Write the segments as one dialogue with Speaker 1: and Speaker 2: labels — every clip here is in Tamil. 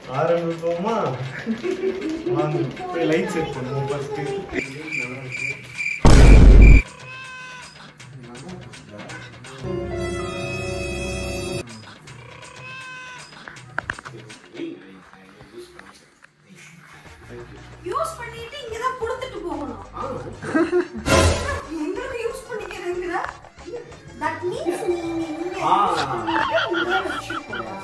Speaker 1: ஆரம்பிப்போமா வாங்க போய் லைட் செட் பண்ணுவோம் ஃபர்ஸ்ட்
Speaker 2: யூஸ் பண்ணிட்டு இங்க தான் கொடுத்துட்டு போகணும் எங்களுக்கு யூஸ் பண்ணிக்கிறேங்கிற தட் மீன்ஸ் நீங்க இங்க
Speaker 1: ஆ.
Speaker 2: யூஸ் பண்ணிட்டு உள்ள வச்சுக்கோங்க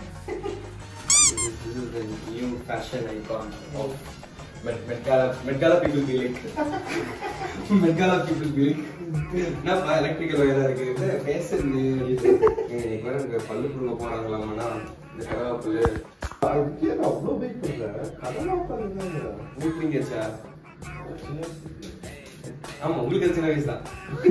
Speaker 3: This is the new fashion icon of Met Metgala. Metgala people be like. Metgala people be like. என்னப்பா எலக்ட்ரிக்கல் வயரா இருக்கு இது பேசுறது இன்னைக்கு வேற இங்க பல்லு புடுங்க போனாங்களாமாண்ணா இந்த கதவாப்புல
Speaker 1: அதுக்கே நான் அவ்வளோ வெயிட் பண்ணுறேன் கதெல்லாம் பண்ணுங்க
Speaker 3: ஊப்பிங்கச்சா ஆமா உங்களுக்கு அது சின்ன வயசு தான்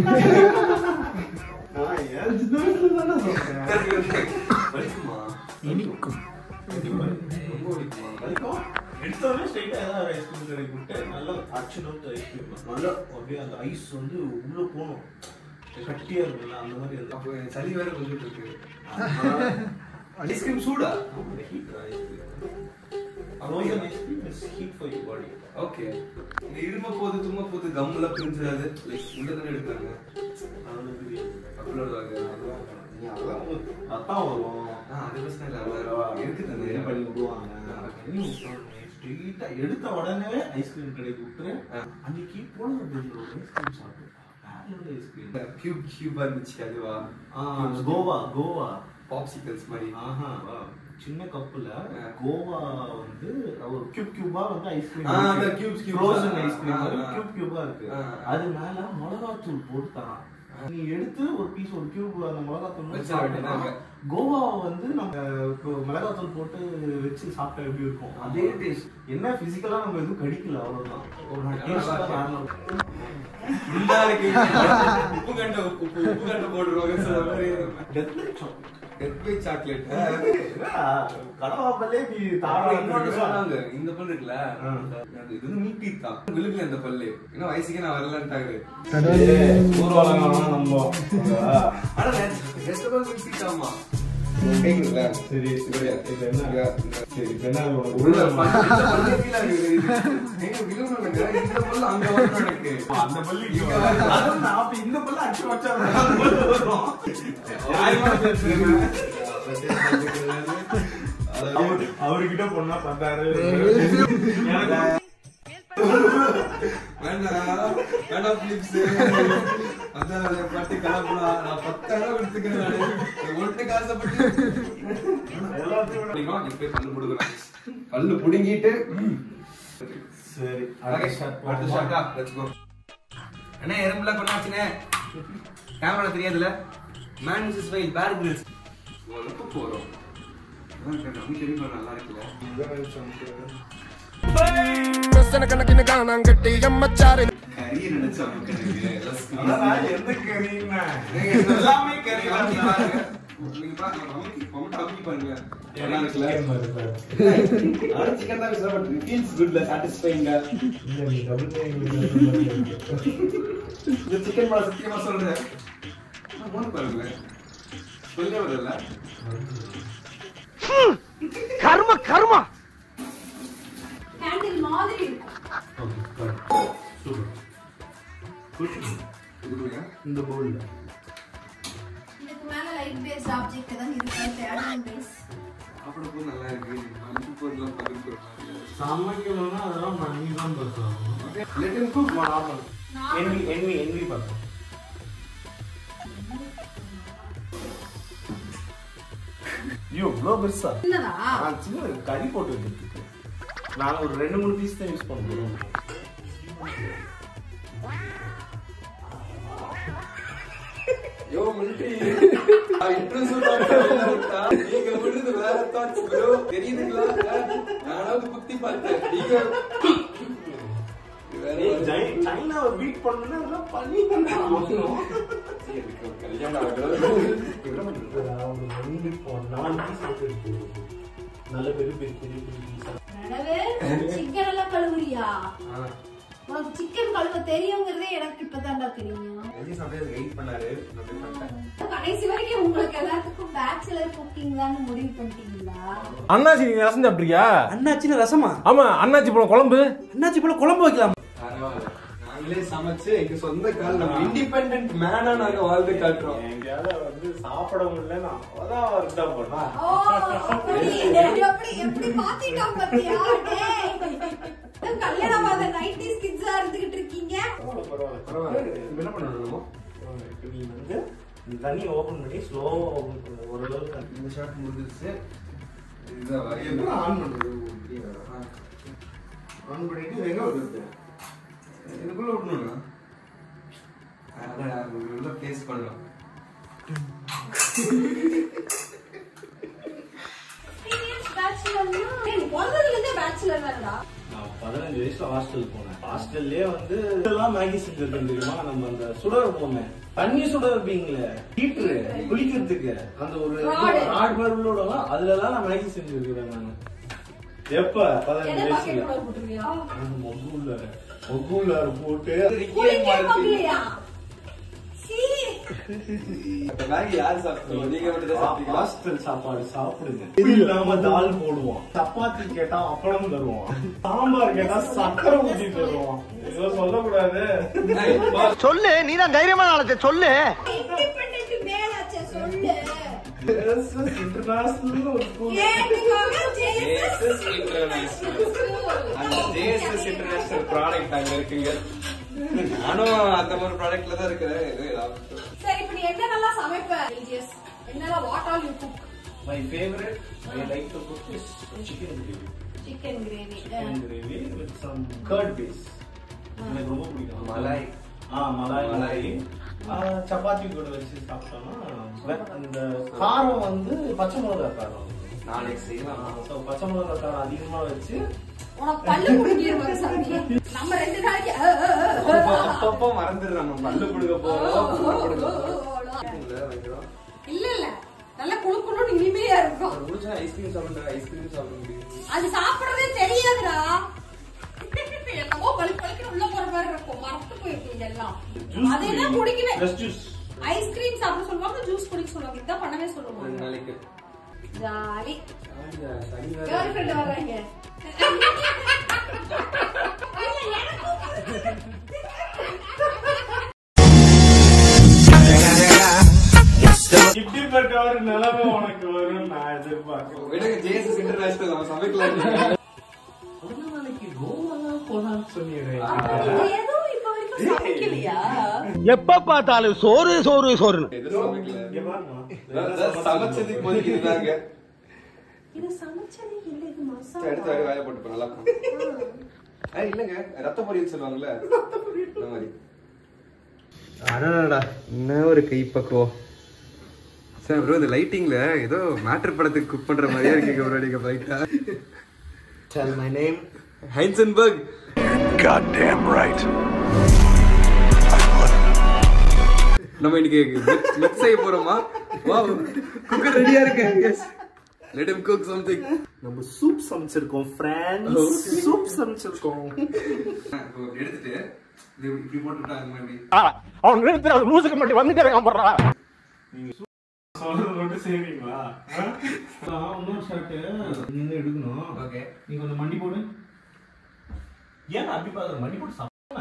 Speaker 1: நான் ஏன் சின்ன வயசுல தானே சொல்றேன்
Speaker 3: வலிக்குமா
Speaker 1: இனிக்கும்
Speaker 3: ரொம்ப வலிக்குமா
Speaker 4: வரைக்கும் எடுத்தோடனே ஸ்ட்ரைட்டா ஏதாவது ஐஸ்கிரீம் கடைக்கு விட்டு நல்லா அச்சு நோட்டு ஐஸ்கிரீம் நல்லா அப்படியே அந்த ஐஸ் வந்து உள்ள போகணும் கட்டியா இருக்குல்ல அந்த மாதிரி இருக்கும்
Speaker 3: அப்போ எனக்கு சளி வேற கொஞ்சம் இருக்கு ஐஸ்கிரீம் சூடா
Speaker 4: heat ice cream frozen ice cream is heat for your body
Speaker 3: okay இந்த இரும போது தும்ம போது கம்முல பிரிஞ்சிடாது லைக் உள்ள தானே எடுக்கிறாங்க
Speaker 4: அதெல்லாம் தெரியும்
Speaker 3: அப்லோட் ஆகுது
Speaker 4: நீ அதெல்லாம் உங்களுக்கு ரத்தம் வரும்
Speaker 3: ஆ அது பிரச்சனை இல்லை அவ்வளோ இருக்குது அந்த
Speaker 4: இது பண்ணி விடுவாங்க ஸ்ட்ரெயிட்டா எடுத்த உடனே ஐஸ்கிரீம் கடைக்கு விட்டுரு
Speaker 3: ஆ.
Speaker 4: அன்னைக்கு போன ஐஸ்கிரீம் சாப்பிட்டோம் வேற ஐஸ்கிரீம்
Speaker 3: கியூப் கியூபா இருந்துச்சு அதுவா
Speaker 4: கோவா கோவா
Speaker 3: பாப்சிக்கல்ஸ் மாதிரி
Speaker 4: ஆஹா சின்ன கப்புல
Speaker 3: ஆ.
Speaker 4: கோவா வந்து ஒரு கியூப் கியூபா வந்து ஐஸ்கிரீம்
Speaker 3: ஆ, அந்த cubes, cubes.
Speaker 4: ஃப்ரோசன்
Speaker 3: ஆ,
Speaker 4: ஐஸ்கிரீம்
Speaker 3: ஆ,
Speaker 4: மாதிரி
Speaker 3: ஆ.
Speaker 4: கியூப் கியூபா இருக்கு
Speaker 3: ஆ.
Speaker 4: அது மேல மிளகாத்தூள் போட்டு தரான் நீ எடுத்து ஒரு பீஸ் ஒரு கியூப் அந்த மிளகாத்தூள்
Speaker 3: வச்சிட
Speaker 4: சாப்பிட்டா
Speaker 3: வேண்டியதாங்க.
Speaker 4: கோவாவை வந்து நம்ம இப்போ மிளகாத்தூள் போட்டு வச்சு சாப்பிட்டா எப்படி இருக்கும் அதே டேஸ்ட் என்ன பிசிக்கலா நம்ம எதுவும் கடிக்கல அவ்வளவுதான் ஒரு taste தான் normal.
Speaker 3: குண்டா இருக்கு உப்பு கண்ட உப்பு உப்பு கண்ட போட்டுருவாங்க சில மாதிரி
Speaker 4: Death by chocolate.
Speaker 3: Death by chocolate
Speaker 4: என்னடா, கடவாப்பல்லே நீ தாராளமா
Speaker 3: இன்னொன்னு
Speaker 4: இருக்கா?
Speaker 3: சொன்னாங்க இந்த பல்லு இருக்குல்ல
Speaker 4: ஆ.
Speaker 3: அது இது வந்து மீட்டி தான் விழுகல இந்த பல்லு இன்னும் வயசுக்கே நான் வரலன்ட்டாங்க
Speaker 4: ஏய், ஊர்வலங்கள்லாம் நம்ம
Speaker 3: ஆனா ரெண்டு பல்லு மீட்டிட்டாமா கேக்குதுல
Speaker 4: சரி
Speaker 3: இப்படியா?
Speaker 4: இப்ப என்ன
Speaker 3: இங்க, இங்க.
Speaker 4: சரி இப்ப என்ன உனக்கு
Speaker 3: உள்ள
Speaker 4: உள்ள
Speaker 3: பல்லு, இந்த பல்லு கீழே இருக்குது. எங்க விழுகணுங்க, இந்த பல்லு அங்க வரணும் எனக்கு.
Speaker 4: அந்த பள்ளி
Speaker 3: இங்க வருது.
Speaker 4: அதான் நான் அப்ப இந்த பல்லு அடிச்சு வச்சா அந்த பல்லு வரும் நியாயமா பேசுறேன். அவரு- அவர்கிட்ட பொண்ணா பார்த்தாரு எனக்கு
Speaker 3: வேண்டாம், வேண்டாம் பிலிப்ஸ். அதான் அதை பாட்டு கலப்படா. நான் பத்தாயிரம் கொடுத்துக்கிறேன் நானு. நீ ஒண்ணுக்கு ஆசைப்பட்டு.
Speaker 4: எல்லாத்தையும் விட-
Speaker 3: புடிக்கும், நீ போய் பல்லு புடுங்குறேன். பல்லு புடுங்கிட்டு ம்.
Speaker 4: சரி
Speaker 3: Okay,
Speaker 4: அடுத்த shot
Speaker 3: அடுத்த
Speaker 4: போடுமா?
Speaker 3: shot ah? Let's go. அண்ணே எறும்புலாம் கொண்டாச்சுனே கேமரா தெரியாதுல man is wild Bear Grylls உனக்கு போறோம் நமக்கு தெரியுமா நல்லா இருக்குல்ல கறி நினைச்சா
Speaker 4: அதான் நான் எந்த கறின்னா?
Speaker 3: எல்லாமே கறி வாங்கி பாருங்க நீங்க பாருங்க நமக்கு மம்முட்டி அமுக்கி பாருங்க நல்லா இருக்குல்ல நானும் சிக்கன் தான் பேசுறேன் பட் ஃபீல்ஸ் குட்ல சாட்டிஸ்ஃபைங்க
Speaker 1: இல்ல நீ டபுள் டைம்
Speaker 3: இந்த சிக்கன் படம் சத்தியமா சொல்றேன் மூணு பாருங்க சொல்ல வரல
Speaker 2: கேண்டில் மாதிரி இருக்கும்
Speaker 3: இதுக்குங்க
Speaker 4: இந்த பவுல்ல
Speaker 2: இதுக்கு மேல லைட் பேஸ்ட் ஆப்ஜெக்ட் தான் இருக்கு தேடணும் பேஸ்
Speaker 3: சாப்பிட போது நல்லா இருக்கு அனுப்பு போதெல்லாம் பகிர்ந்து
Speaker 4: சமைக்கணும்னா அதெல்லாம் பண்ணி தான் பேசுவாங்க
Speaker 3: let him cook
Speaker 4: normal NV NV NV பார்த்தோம் ஐயோ இவ்வளோ பெருசா
Speaker 2: சின்னதா
Speaker 4: நான் சின்ன கறி போட்டு வச்சிருக்கு நான் ஒரு ரெண்டு மூணு பீஸ் தான் யூஸ் பண்ணுறோம்
Speaker 3: யோ மிலிட்டரி இன்ட்ரெஸ்ட் நீங்க விடுறது வேற தாட்ஸ் ப்ரோ தெரியுதுங்களா நானாவது புத்தி பார்த்தேன் நீங்க வேற ஒரு-
Speaker 4: சைனாவை பீட் பண்ணணும்னா அதெல்லாம் பண்ணி தான் ஆகணும்.
Speaker 3: எனக்கு ஒரு கல்யாணம் ஆகணும்.
Speaker 4: நாலு பீஸ் இருக்கு நல்ல பெரிய பெரிய பெரிய பெரிய பீஸா
Speaker 2: நடவே சிக்கன் எல்லாம் கழுவுறியா
Speaker 3: ஆ.
Speaker 2: உனக்கு சிக்கன் கழுவ தெரியுங்கிறதே எனக்கு இப்பதான்டா தெரியும்
Speaker 3: ரஜினி அப்படியே வெயிட் பண்ணாரு நான் அப்படியே பண்ணிட்டேன்
Speaker 2: கடைசி வரைக்கும் உங்களுக்கு எல்லாத்துக்கும் பேச்சுலர் குக்கிங் தான் முடிவு பண்ணிட்டீங்களா
Speaker 5: அண்ணாச்சி நீங்க ரசம் சாப்பிட்றியா
Speaker 6: அண்ணாச்சின்னு ரசமா
Speaker 5: ஆமா அண்ணாச்சி பழம் குழம்பு
Speaker 6: அண்ணாச்சி போல குழம்பு வைக்கலாம்
Speaker 3: பரவாயில்ல நாங்களே சமைச்சு எங்க சொந்த கால் நம்ம இண்டிபெண்டன்ட் மேனா நாங்க வாழ்ந்து காட்டுறோம்
Speaker 4: எங்கேயாவது வந்து சாப்பிட முடியலன்னா அதான் வருத்தப்படுறா
Speaker 2: ஓ அப்படி எப்படி எப்படி மாத்திட்டோம் பாத்தியா டேய் இன்னும் கல்யாணம் ஆகாத 90s கிட்ஸா இருந்துகிட்டு இருக்கீங்க
Speaker 4: பரவாயில்ல
Speaker 3: பரவாயில்ல இப்ப என்ன பண்ணணும்
Speaker 4: இப்போ நீ வந்து இந்த தண்ணி ஓபன் பண்ணி ஸ்லோவா ஓபன் பண்ணு ஓரளவுக்கு
Speaker 3: இந்த ஷாட் முடிஞ்சிருச்சு இதுதான் வரையும்
Speaker 4: எப்படி ஆன் பண்றது ஆன் பண்ணிட்டு இது எங்க வருது
Speaker 3: இதுக்குள்ள விடணும் அதான் உள்ள பேஸ் பண்ணலாம்
Speaker 2: எக்ஸ்பீரியன்ஸ் பேச்சுலர்னா நீ பிறந்ததுல இருந்தே பேச்சுலர் தான்டா
Speaker 4: நான் பதினஞ்சு வயசுல ஹாஸ்டல் போனேன் ஹாஸ்டல்லே வந்து இதெல்லாம் மேகி செஞ்சிருக்கேன் தெரியுமா நம்ம அந்த சுட வைப்போமே தண்ணி சுட வைப்பீங்களே ஹீட்ரு குளிக்கிறதுக்கு அந்த ஒரு
Speaker 2: Rod.
Speaker 4: ராட் மாதிரி உள்ள விடலாம் அதுல எல்லாம் நான் மேகி செஞ்சிருக்கிறேன் நான் எப்ப பதினஞ்சு
Speaker 2: என்ன பாக்கெட்
Speaker 4: வயசுல
Speaker 2: கூட போட்டுருவியா
Speaker 4: மொகுல மொகுல போட்டு
Speaker 2: குளிக்க முடியலையா சீ
Speaker 3: மேகி யார் சாப்பிடுவோம் நீங்க மட்டும் தான் சாப்பிட்டீங்களா
Speaker 4: ஹாஸ்டல் சாப்பாடு சாப்பிடுங்க இது இல்லாம தால் போடுவோம் சப்பாத்தி கேட்டா அப்பளம் தருவோம் சாம்பார் கேட்டா சக்கரை ஊத்தி தருவோம் இதோ சொல்லக்கூடாது
Speaker 7: சொல்லு நீ தான் தைரியமான ஆளத்தை சொல்லு
Speaker 2: இண்டிபெண்டன்ட் மேலாச்சே சொல்லு
Speaker 4: இன்டர்நேஷனல் ஒரு ஸ்கூல்
Speaker 2: ஏன்னுக்காக
Speaker 3: ஜேசஸ்
Speaker 2: ஜேசஸ்
Speaker 3: இன்டர்நேஷனல் அந்த ஜேசஸ் இன்டர்நேஷனல் ப்ராடக்ட் அங்க இருக்குங்க நானும் அந்த மாதிரி ப்ராடக்ட்ல தான் இருக்கிறேன் இது ஏதாவது
Speaker 2: சரி இப்ப நீ என்னென்னலாம் சமைப்ப எல்ஜிஎஸ் என்னெல்லாம் what all you cook
Speaker 4: my favourite I like to cook is chicken gravy
Speaker 2: chicken gravy
Speaker 4: chicken gravy with some curd base எனக்கு ரொம்ப பிடிக்கும்
Speaker 3: மலாய்.
Speaker 4: ஆ மலாய்
Speaker 3: மலாய்.
Speaker 4: மலாய் ஆ, சப்பாத்தி கூட வச்சு சாப்பிட்டோம்னா வே- அந்த காரம் வந்து பச்சை மிளகா காரம்
Speaker 3: நாளைக்கு செய்யலாம்
Speaker 4: ஸோ பச்சை மிளகா காரம் அதிகமா வச்சு
Speaker 2: உனக்கு பல்லு குடிக்கிற சாமி நம்ம ரெண்டு நாளைக்கு அ, அ, அ, அ,
Speaker 3: அப்பப்போ-
Speaker 2: அ.
Speaker 3: அப்பப்போ மறந்துடுறோம் நம்ம பல்லு கொடுக்க போறோம் குடுக்க போறோம். இல்ல, வைக்கிறோம்.
Speaker 2: இல்ல இல்ல நல்லா குழு குழு இனிமையா இருக்கும்
Speaker 3: ஒரு முடிஞ்சா ஐஸ்கிரீம் சாப்பிடுற ஐஸ்கிரீம் சாப்பிட முடியும்
Speaker 2: அது சாப்பிடறதே தெரியாதுடா என்னமோ பழு பழுக்கு உள்ள போற மாதிரி இருக்கும் மறந்து போயிருக்கீங்க எல்லாம் அது என்ன குடிக்கவே
Speaker 4: ஃப்ரெஷ் ஜூஸ்
Speaker 2: ஐஸ்கிரீம் சாப்பிட சொல்லுவாங்க ஜூஸ் குடிக்க சொல்லுவாங்க இதான் பண்ணவே
Speaker 3: ஒரு
Speaker 2: சொல்லுவாங்க
Speaker 3: நாளைக்கு
Speaker 2: ஜாலி
Speaker 3: ஜாலியா, சரி வேற.
Speaker 2: கேர்ள் ஃப்ரெண்ட் வர்றாங்க இல்ல, எனக்கும்
Speaker 4: இப்படிப்பட்ட ஒரு நிலைமை உனக்கு வரும் நான் எதிர்பார்க்கல
Speaker 3: விடுங்க ஜேசஸ் இன்டர்நேஷனல் நம்ம சமைக்கலாம்
Speaker 4: ஒரு நாளைக்கு கோவாலாம் போலான்னு சொல்லிடுறேன்
Speaker 2: எதுவும் இப்ப வரைக்கும் சமைக்கலையா
Speaker 7: எப்ப பார்த்தாலும் சோறு சோறு சோறுன்னு
Speaker 3: எதுவும் சமைக்கல
Speaker 4: இங்க பாருமா.
Speaker 3: அதான் சமைச்சது இப்போதைக்கு இதுதாங்க
Speaker 2: இது சமைச்சதே இல்லை இது
Speaker 3: சரி, அடுத்த வேலை வேலை போட்டு நல்லா இருக்கும். ஏய், இல்லங்க ரத்த பொரியல் சொல்லுவாங்கல்ல அந்த மாதிரி அடடா என்ன ஒரு கைப்பக்குவம் சார் ப்ரோ இந்த லைட்டிங்ல ஏதோ மேட்டர் படத்துக்கு குக் பண்ற மாதிரியே இருக்கீங்க ப்ரோ நீங்க லைட்டா
Speaker 4: Tell my name.
Speaker 3: ஹைன்சன்பர்க் நம்ம இன்னைக்கு மிக்ஸ் செய்ய போறோமா வாவ் குக்கர் ரெடியா இருக்கு yes let him cook something
Speaker 4: நம்ம சூப் சமைச்சிருக்கோம் ஃப்ரெண்ட்ஸ் சூப் சமைச்சிருக்கோம்
Speaker 3: எடுத்துட்டு இது இப்படி போட்டுட்டா இந்த மாதிரி
Speaker 7: அவன் நிறுத்துற லூசுக்கு மட்டும் வந்துட்டே இருக்கான் போடுறா
Speaker 4: சொல்றது மட்டும் செய்வீங்களா இன்னொரு ஷர்ட்டு நீங்க எடுக்கணும்
Speaker 3: ஓகே
Speaker 4: நீ கொஞ்சம் மண்டி போடு ஏன் அப்படி பாக்குற மண்டி போட்டு சாப்பிடா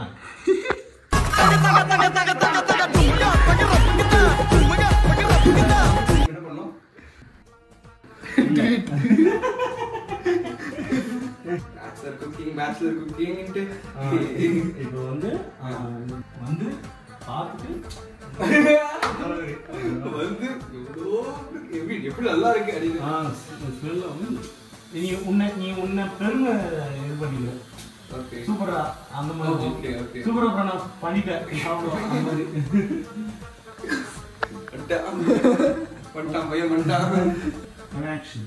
Speaker 3: என்ன பண்ணோம் பேச்சுலர் குக்கிங் பேச்சுலர் குக்கிங்ட்டு
Speaker 4: இப்போ வந்து
Speaker 3: ஆ.
Speaker 4: வந்து பார்த்துட்டு
Speaker 3: வந்து எவ்வளோ எப்படி எப்படி நல்லா இருக்கு அப்படின்னு
Speaker 4: ஸ்மெல்ல வந்து நீ உன்னை நீ உன்னை பெருமை இது பண்ணிக்கிற
Speaker 3: ஓகே
Speaker 4: சூப்பரா அந்த மாதிரி
Speaker 3: Okay, okay.
Speaker 4: சூப்பரா அப்புறம் நான் பண்ணிட்டேன் நீ சாப்பிடுவோம் அந்த மாதிரி
Speaker 3: பண்ணிட்டான் பையன் பண்ணிட்டான்
Speaker 4: ஆக்ஷன்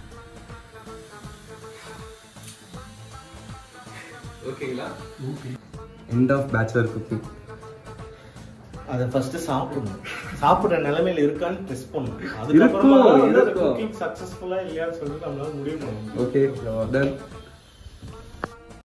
Speaker 3: ஓகேங்களா
Speaker 4: okay
Speaker 3: end of bachelor cooking
Speaker 4: அதை ஃபர்ஸ்ட் சாப்பிடணும் சாப்பிடுற நிலைமையில இருக்கான்னு டெஸ்ட் பண்ணணும்
Speaker 3: இருக்கும்,
Speaker 4: அதுக்கப்புறமா தான் வந்து அந்த
Speaker 3: இருக்கும்.
Speaker 4: குக்கிங் சக்சஸ்ஃபுல்லா இல்லையான்னு சொல்லிட்டு நம்மளால முடிவு பண்ணணும்
Speaker 3: ஓகே டன்